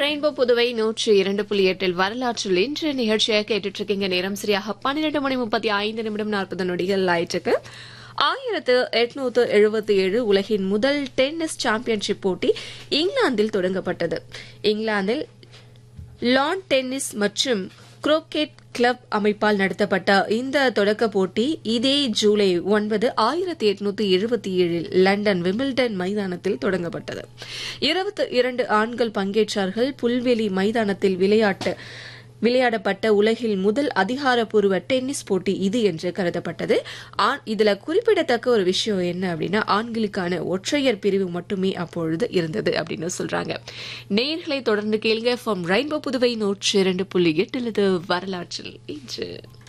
rainbow Puduvai நூற்றி இரண்டு புள்ளி எட்டில் வரலாற்றில் இன்று நிகழ்ச்சியாக கேட்டுட்டு இருக்கீங்க நேரம் சரியாக பன்னிரண்டு மணி முப்பத்தி ஐந்து நிமிடம் நாற்பது நொடிகள் ஆயிற்றுக்கு ஆயிரத்து எட்நூத்து எழுபத்தி ஏழு உலகின் முதல் டென்னிஸ் சாம்பியன்ஷிப் போட்டி இங்கிலாந்தில் தொடங்கப்பட்டது இங்கிலாந்தில் லான் டென்னிஸ் மற்றும் குரோக்கெட் கிளப் அமைப்பால் நடத்தப்பட்ட இந்த தொடக்க போட்டி இதே ஜூலை ஒன்பது ஆயிரத்தி எட்நூத்தி எழுபத்தி ஏழில் லண்டன் விமில்டன் மைதானத்தில் தொடங்கப்பட்டது இருபத்தி இரண்டு ஆண்கள் பங்கேற்றார்கள் புல்வெளி மைதானத்தில் விளையாட்டு விளையாடப்பட்ட உலகில் முதல் அதிகாரப்பூர்வ டென்னிஸ் போட்டி இது என்று கருதப்பட்டது ஆண் இதுல குறிப்பிடத்தக்க ஒரு விஷயம் என்ன அப்படின்னா ஆண்களுக்கான ஒற்றையர் பிரிவு மட்டுமே அப்பொழுது இருந்தது அப்படின்னு சொல்றாங்க நேர்களை தொடர்ந்து கேளுங்க ஃப்ரம் ரெயின்போ புதுவை நூற்றி இரண்டு புள்ளி எட்டுலது வரலாற்றில் இன்று